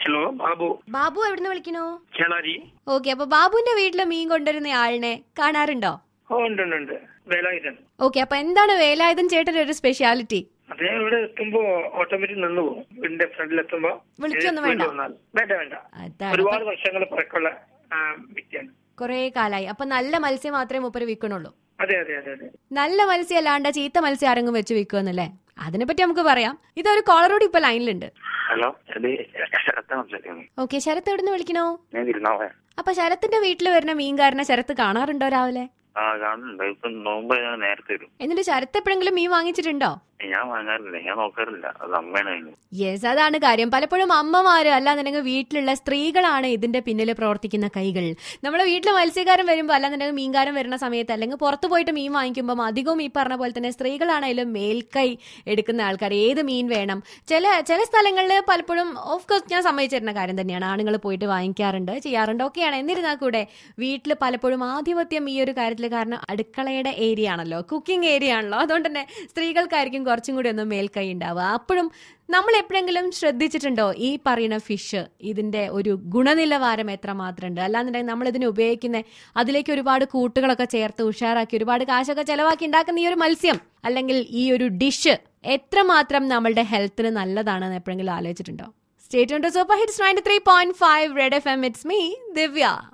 Hello Babu Babu എവിടുന്ന് വിളിക്കണു Chelari okay അപ്പൊ ബാബുവിന്റെ വീട്ടില് മീൻ കൊണ്ടുവരുന്ന ആളിനെ കാണാറുണ്ടോ ഓ ഉണ്ട് ഉണ്ട് ഉണ്ട് വേലായുധൻ ഓക്കെ അപ്പൊ എന്താണ് വേലായുധൻ ചേട്ടന്റെ ഒരു സ്പെഷ്യാലിറ്റി അദ്ദേഹം ഇവിടെ എത്തുമ്പോ ഓട്ടോമാറ്റിക് നിന്ന് പോകും വീടിന്റെ ഫ്രണ്ടിൽ എത്തുമ്പോ വിളിക്കൊന്നും വീട്ടിൽ വേണ്ട. വന്നാൽ. വേണ്ട വേണ്ട അതാണ് ഒരുപാട് വർഷങ്ങൾ പഴക്കമുള്ള ആ, വ്യക്തിയാണ് കൊറേ കാലായി അപ്പൊ നല്ല മത്സ്യം മാത്രമേ മൂപ്പര് വിൽക്കണുള്ളൂ അതെ അതെ അതെ അതെ നല്ല മത്സ്യം അല്ലാണ്ട് ചീത്ത മത്സ്യം ആരെങ്കിലും വെച്ച് വിൽക്കുമെന്നല്ലേ അതിനെപ്പറ്റി നമുക്ക് പറയാം ഇതൊരു കോളറോട് ഇപ്പൊ ലൈനിലുണ്ട് ഹലോ ഇത് ശരത്ത സംസാരിക്കുന്നു ഓക്കെ ശരത്ത് എവിടുന്ന് വിളിക്കണോ ഞാൻ തിരുനാവായ അപ്പൊ ശരത്തിന്റെ വീട്ടിൽ വരുന്ന മീൻകാരനെ ശരത്ത് കാണാറുണ്ടോ രാവിലെ ആ കാണുന്നുണ്ട് ഇപ്പൊ നോമ്പ് ഞാൻ നേരത്തെ വരും എന്നിട്ട് ശരത്ത് എപ്പോഴെങ്കിലും മീൻ വാങ്ങിച്ചിട്ടുണ്ടോ ഞാൻ വാങ്ങാറില്ല ഞാൻ നോക്കാറില്ല അത് അമ്മയാണ് അതിന് യെസ് അതാണ് കാര്യം പലപ്പോഴും അമ്മമാര് അല്ലാന്നുണ്ടെങ്കിൽ വീട്ടിലുള്ള സ്ത്രീകളാണ് ഇതിന്റെ പിന്നിൽ പ്രവർത്തിക്കുന്ന കൈകൾ നമ്മുടെ വീട്ടിൽ മത്സ്യക്കാരൻ വരുമ്പോൾ അല്ലാന്നുണ്ടെങ്കിൽ മീൻകാരൻ വരുന്ന സമയത്ത് അല്ലെങ്കിൽ പുറത്ത് പോയിട്ട് മീൻ വാങ്ങിക്കുമ്പോൾ അധികവും ഈ പറഞ്ഞ പോലെ തന്നെ സ്ത്രീകളാണെങ്കിലും മേൽക്കൈ എടുക്കുന്ന ആൾക്കാർ ഏത് മീൻ വേണം ചില ചില സ്ഥലങ്ങളിൽ പലപ്പോഴും ഓഫ് കോഴ്സ് ഞാൻ സമ്മതിച്ചിരുന്ന കാര്യം തന്നെയാണ് ആണുങ്ങൾ പോയിട്ട് വാങ്ങിക്കാറുണ്ട് ചെയ്യാറുണ്ട് ഒക്കെയാണ് എന്നിരുന്നാൽ കൂടെ വീട്ടിൽ പലപ്പോഴും ആധിപത്യം ഈ ഒരു കാര്യത്തിൽ കാരണം അടുക്കളയുടെ ഏരിയ ആണല്ലോ കുക്കിംഗ് ഏരിയ ആണല്ലോ അതുകൊണ്ട് തന്നെ സ്ത്രീകൾക്കായിരിക്കും കുറച്ചും കൂടി ഒന്ന് മേൽക്കൈ ഉണ്ടാവുക അപ്പോഴും നമ്മൾ എപ്പോഴെങ്കിലും ശ്രദ്ധിച്ചിട്ടുണ്ടോ ഈ പറയുന്ന ഫിഷ് ഇതിന്റെ ഒരു ഗുണനിലവാരം എത്രമാത്രം ഉണ്ട് അല്ലാന്നുണ്ടെങ്കിൽ നമ്മൾ ഇതിനെ ഉപയോഗിക്കുന്ന അതിലേക്ക് ഒരുപാട് കൂട്ടുകളൊക്കെ ചേർത്ത് ഉഷാറാക്കി ഒരുപാട് കാശൊക്കെ ചെലവാക്കി ഉണ്ടാക്കുന്ന ഈ ഒരു മത്സ്യം അല്ലെങ്കിൽ ഈ ഒരു ഡിഷ് എത്രമാത്രം നമ്മളുടെ ഹെൽത്തിന് നല്ലതാണെന്ന് എപ്പോഴെങ്കിലും ആലോചിച്ചിട്ടുണ്ടോ state super hits ninety three point five red F M it's me Divya